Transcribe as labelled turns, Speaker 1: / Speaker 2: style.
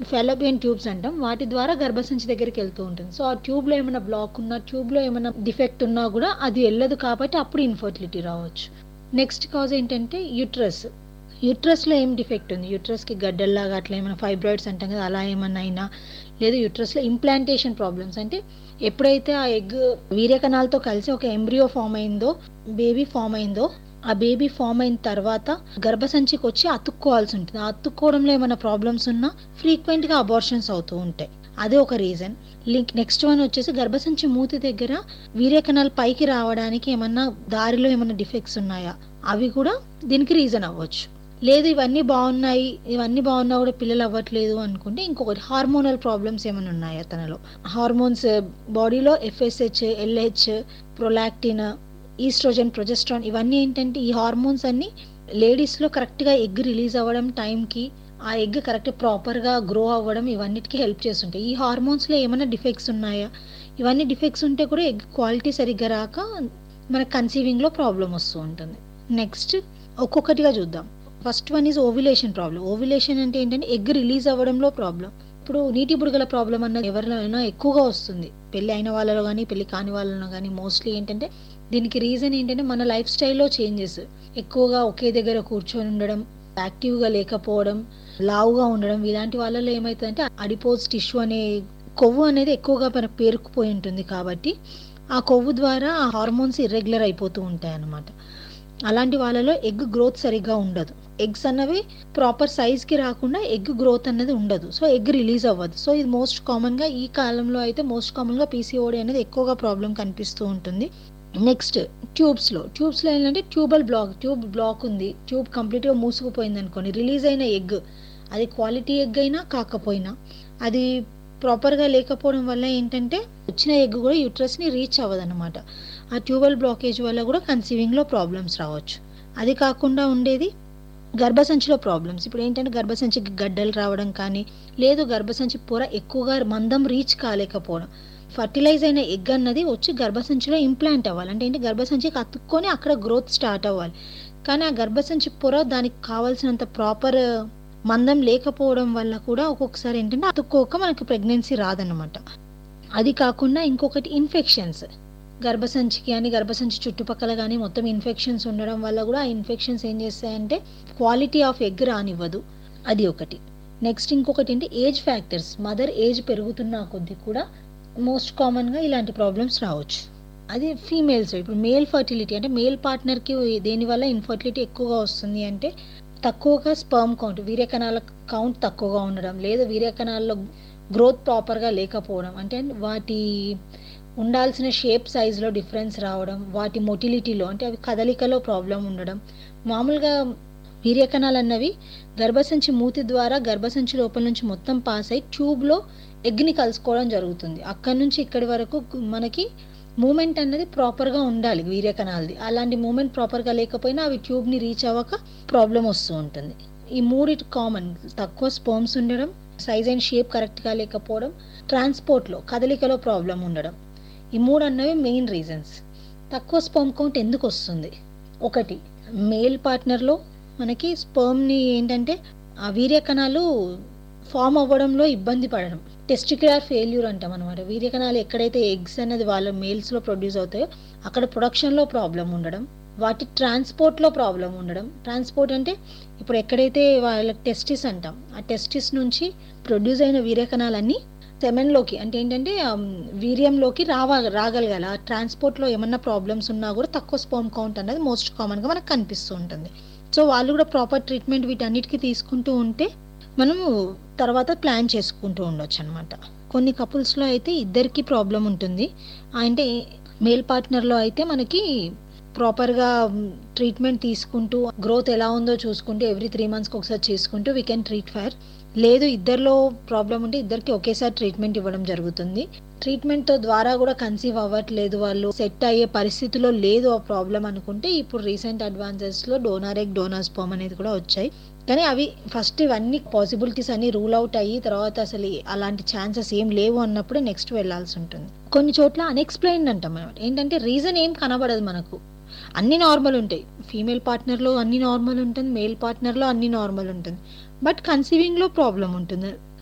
Speaker 1: fallopian tubes అంటాం వాటి ద్వారా గర్భసంచి దగ్గరికి వెళ్తూ ఉంటుంది సో ఆ ట్యూబ్లో ఏమైనా బ్లాక్ ఉన్నా ట్యూబ్లో ఏమైనా డిఫెక్ట్ ఉన్నా కూడా అది వెళ్ళదు కాబట్టి అప్పుడు ఇన్ఫర్టిలిటీ రావచ్చు నెక్స్ట్ కాజ్ ఏంటంటే యూట్రస్ యూట్రస్లో ఏం డిఫెక్ట్ ఉంది యూట్రస్కి గడ్డల్లాగా అట్లా ఏమైనా ఫైబ్రాయిడ్స్ అంటాం కదా అలా ఏమన్నా అయినా లేదు యూట్రస్లో ఇంప్లాంటేషన్ ప్రాబ్లమ్స్ అంటే ఎప్పుడైతే ఆ ఎగ్ వీర్యకణాలతో కలిసి ఒక ఎంబ్రియో ఫామ్ అయిందో బేబీ ఫామ్ అయిందో ఆ బేబీ ఫామ్ అయిన తర్వాత గర్భసంచికి వచ్చి అతుక్కోవాల్సి ఉంటుంది ఆ అతుక్కోవడంలో ఏమైనా ప్రాబ్లమ్స్ ఉన్నా ఫ్రీక్వెంట్గా అబార్షన్స్ అవుతూ ఉంటాయి అదే ఒక రీజన్ లింక్ నెక్స్ట్ వన్ వచ్చేసి గర్భసంచి మూతి దగ్గర వీర్యకణాలు పైకి రావడానికి ఏమన్నా దారిలో ఏమైనా డిఫెక్ట్స్ ఉన్నాయా అవి కూడా దీనికి రీజన్ అవ్వచ్చు లేదు ఇవన్నీ బాగున్నాయి ఇవన్నీ బాగున్నా కూడా పిల్లలు అవ్వట్లేదు అనుకుంటే ఇంకొకటి హార్మోనల్ ప్రాబ్లమ్స్ ఏమైనా ఉన్నాయా తనలో హార్మోన్స్ బాడీలో FSH LH prolactin oestrogen progesterone ఇవన్నీ ఏంటంటే ఈ హార్మోన్స్ అన్ని లేడీస్లో కరెక్ట్గా ఎగ్ రిలీజ్ అవ్వడం టైంకి ఆ ఎగ్ కరెక్ట్ ప్రాపర్గా గ్రో అవ్వడం ఇవన్నిటికీ హెల్ప్ చేస్తుంటాయి ఈ హార్మోన్స్లో ఏమైనా డిఫెక్ట్స్ ఉన్నాయా ఇవన్నీ డిఫెక్ట్స్ ఉంటే కూడా ఎగ్ క్వాలిటీ సరిగ్గా రాక మన కన్సీవింగ్లో ప్రాబ్లం వస్తూ ఉంటుంది నెక్స్ట్ ఒక్కొక్కటిగా చూద్దాం first one is ovulation problem ovulation అంటే ఏంటంటే ఎగ్ రిలీజ్ అవ్వడంలో ప్రాబ్లం ఇప్పుడు నీటి బుడగల ప్రాబ్లం అన్నది ఎవరిలోనైనా ఎక్కువగా వస్తుంది పెళ్ళి అయిన వాళ్ళలో కానీ పెళ్ళి కాని వాళ్ళలో కానీ మోస్ట్లీ ఏంటంటే దీనికి రీజన్ ఏంటంటే మన లైఫ్ స్టైల్లో చేంజెస్ ఎక్కువగా ఒకే దగ్గర కూర్చొని ఉండడం యాక్టివ్గా లేకపోవడం లావుగా ఉండడం ఇలాంటి వాళ్ళలో ఏమవుతుందంటే అడిపోజ్ టిష్యూ అనే కొవ్వు అనేది ఎక్కువగా మనకు పేరుకుపోయి ఉంటుంది కాబట్టి ఆ కొవ్వు ద్వారా ఆ హార్మోన్స్ ఇర్రెగ్యులర్ అయిపోతూ ఉంటాయి అన్నమాట అలాంటి వాళ్ళలో ఎగ్ గ్రోత్ సరిగ్గా ఉండదు ఎగ్స్ అన్నవి ప్రాపర్ సైజ్కి రాకుండా ఎగ్ గ్రోత్ అన్నది ఉండదు సో ఎగ్ రిలీజ్ అవ్వదు సో ఇది మోస్ట్ కామన్గా ఈ కాలంలో అయితే మోస్ట్ కామన్గా పీసీఓడి అనేది ఎక్కువగా ప్రాబ్లం కనిపిస్తూ ఉంటుంది నెక్స్ట్ ట్యూబ్స్లో ట్యూబ్స్లో ఏంటంటే ట్యూబల్ బ్లాక్ ట్యూబ్ బ్లాక్ ఉంది ట్యూబ్ కంప్లీట్గా మూసుకుపోయింది అనుకోండి రిలీజ్ అయిన ఎగ్ అది క్వాలిటీ ఎగ్ అయినా కాకపోయినా అది ప్రాపర్గా లేకపోవడం వల్ల ఏంటంటే వచ్చిన ఎగ్ కూడా యూట్రస్ని రీచ్ అవ్వదన్నమాట ఆ ట్యూబల్ బ్లాకేజ్ వల్ల కూడా కన్సీవింగ్లో ప్రాబ్లమ్స్ రావచ్చు అది కాకుండా ఉండేది గర్భసంచిలో ప్రాబ్లమ్స్ ఇప్పుడు ఏంటంటే గర్భసంచికి గడ్డలు రావడం కానీ లేదు గర్భసంచి పొర ఎక్కువగా మందం రీచ్ కాలేకపోవడం ఫర్టిలైజ్ అయిన ఎగ్ అన్నది వచ్చి గర్భసంచిలో ఇంప్లాంట్ అవ్వాలి అంటే ఏంటి గర్భసంచికి అతుక్కొని అక్కడ గ్రోత్ స్టార్ట్ అవ్వాలి కానీ ఆ గర్భసంచి పొర దానికి కావాల్సినంత ప్రాపర్ మందం లేకపోవడం వల్ల కూడా ఒక్కొక్కసారి ఏంటంటే అతుక్కోక మనకి ప్రెగ్నెన్సీ రాదనమాట అది కాకుండా ఇంకొకటి ఇన్ఫెక్షన్స్ గర్భసంచికి కానీ గర్భసంచి చుట్టుపక్కల కానీ మొత్తం ఇన్ఫెక్షన్స్ ఉండడం వల్ల కూడా ఆ ఇన్ఫెక్షన్స్ ఏం చేస్తాయంటే క్వాలిటీ ఆఫ్ ఎగ్ రానివ్వదు అది ఒకటి నెక్స్ట్ ఇంకొకటి ఏంటి ఏజ్ ఫ్యాక్టర్స్ మదర్ ఏజ్ పెరుగుతున్న కొద్దీ కూడా మోస్ట్ కామన్గా ఇలాంటి ప్రాబ్లమ్స్ రావచ్చు అది ఫీమేల్స్ ఇప్పుడు మేల్ ఫర్టిలిటీ అంటే మేల్ పార్ట్నర్కి దేనివల్ల ఇన్ఫర్టిలిటీ ఎక్కువగా వస్తుంది అంటే తక్కువగా స్పర్మ్ కౌంట్ వీర్యకణాల కౌంట్ తక్కువగా ఉండడం లేదా వీర్యకణాల్లో గ్రోత్ ప్రాపర్గా లేకపోవడం అంటే వాటి ఉండాల్సిన షేప్ సైజులో డిఫరెన్స్ రావడం వాటి మొటిలిటీలో అంటే అవి కదలికలో ప్రాబ్లం ఉండడం మామూలుగా వీర్యకణాలు అన్నవి గర్భసంచి మూతి ద్వారా గర్భసంచి లోపల నుంచి మొత్తం పాస్ అయి ట్యూబ్లో ఎగ్ని కలుసుకోవడం జరుగుతుంది అక్కడి నుంచి ఇక్కడి వరకు మనకి మూమెంట్ అన్నది ప్రాపర్గా ఉండాలి వీర్యకణాలది అలాంటి మూమెంట్ ప్రాపర్గా లేకపోయినా అవి ట్యూబ్ని రీచ్ అవ్వక ప్రాబ్లం వస్తూ ఉంటుంది ఈ మూడిటి కామన్ తక్కువ స్పోమ్స్ ఉండడం సైజ్ అండ్ షేప్ కరెక్ట్గా లేకపోవడం ట్రాన్స్పోర్ట్లో కదలికలో ప్రాబ్లం ఉండడం ఈ మూడు అన్నవి మెయిన్ రీజన్స్ తక్కువ స్పర్మ్ కౌంట్ ఎందుకు వస్తుంది ఒకటి మేల్ పార్ట్నర్లో మనకి స్పర్మ్ని ఏంటంటే ఆ వీర్యకణాలు ఫామ్ అవ్వడంలో ఇబ్బంది పడడం టెస్టిక్యులర్ ఫెయిల్యూర్ అంటాం అనమాట వీర్యకణాలు ఎక్కడైతే ఎగ్స్ అనేది వాళ్ళ మేల్స్లో ప్రొడ్యూస్ అవుతాయో అక్కడ ప్రొడక్షన్లో ప్రాబ్లం ఉండడం వాటి ట్రాన్స్పోర్ట్లో ప్రాబ్లం ఉండడం ట్రాన్స్పోర్ట్ అంటే ఇప్పుడు ఎక్కడైతే వాళ్ళ టెస్టిస్ అంటాం ఆ టెస్టిస్ నుంచి ప్రొడ్యూస్ అయిన వీర్యకణాలన్నీ సెమెన్లోకి అంటే ఏంటంటే వీర్యంలోకి రావ రాగలగాలి ఆ ట్రాన్స్పోర్ట్లో ఏమన్నా ప్రాబ్లమ్స్ ఉన్నా కూడా తక్కువ స్పర్మ్ కౌంట్ అనేది మోస్ట్ కామన్గా మనకు కనిపిస్తూ ఉంటుంది సో వాళ్ళు కూడా ప్రాపర్ ట్రీట్మెంట్ వీటన్నిటికీ తీసుకుంటూ ఉంటే మనము తర్వాత ప్లాన్ చేసుకుంటూ ఉండొచ్చు అనమాట కొన్ని కపుల్స్లో అయితే ఇద్దరికి ప్రాబ్లం ఉంటుంది అంటే మేల్ పార్ట్నర్లో అయితే మనకి ప్రాపర్గా ట్రీట్మెంట్ తీసుకుంటూ గ్రోత్ ఎలా ఉందో చూసుకుంటూ ఎవ్రీ త్రీ మంత్స్కి ఒకసారి చేసుకుంటూ వీ కెన్ ట్రీట్ ఫైర్ లేదు ఇద్దరిలో ప్రాబ్లం ఉంటే ఇద్దరికి ఒకేసారి ట్రీట్మెంట్ ఇవ్వడం జరుగుతుంది ట్రీట్మెంట్తో ద్వారా కూడా కన్సీవ్ అవ్వట్లేదు వాళ్ళు సెట్ అయ్యే పరిస్థితిలో లేదు ఆ ప్రాబ్లం అనుకుంటే ఇప్పుడు రీసెంట్ అడ్వాన్సెస్లో డోనార్ ఎగ్ డోనార్ స్పోమ్ అనేది కూడా వచ్చాయి కానీ అవి ఫస్ట్ ఇవన్నీ పాసిబిలిటీస్ అన్ని రూల్ అవుట్ అయ్యి తర్వాత అసలు అలాంటి ఛాన్సెస్ ఏం లేవు అన్నప్పుడు నెక్స్ట్ వెళ్ళాల్సి ఉంటుంది కొన్ని చోట్ల అన్ఎక్స్ప్లెయిన్డ్ అంటాం అనమాట ఏంటంటే రీజన్ ఏం కనబడదు మనకు అన్ని నార్మల్ ఉంటాయి ఫీమేల్ పార్ట్నర్లో అన్ని నార్మల్ ఉంటుంది మేల్ పార్ట్నర్లో అన్ని నార్మల్ ఉంటుంది బట్ కన్సీవింగ్లో ప్రాబ్లం ఉంటుంది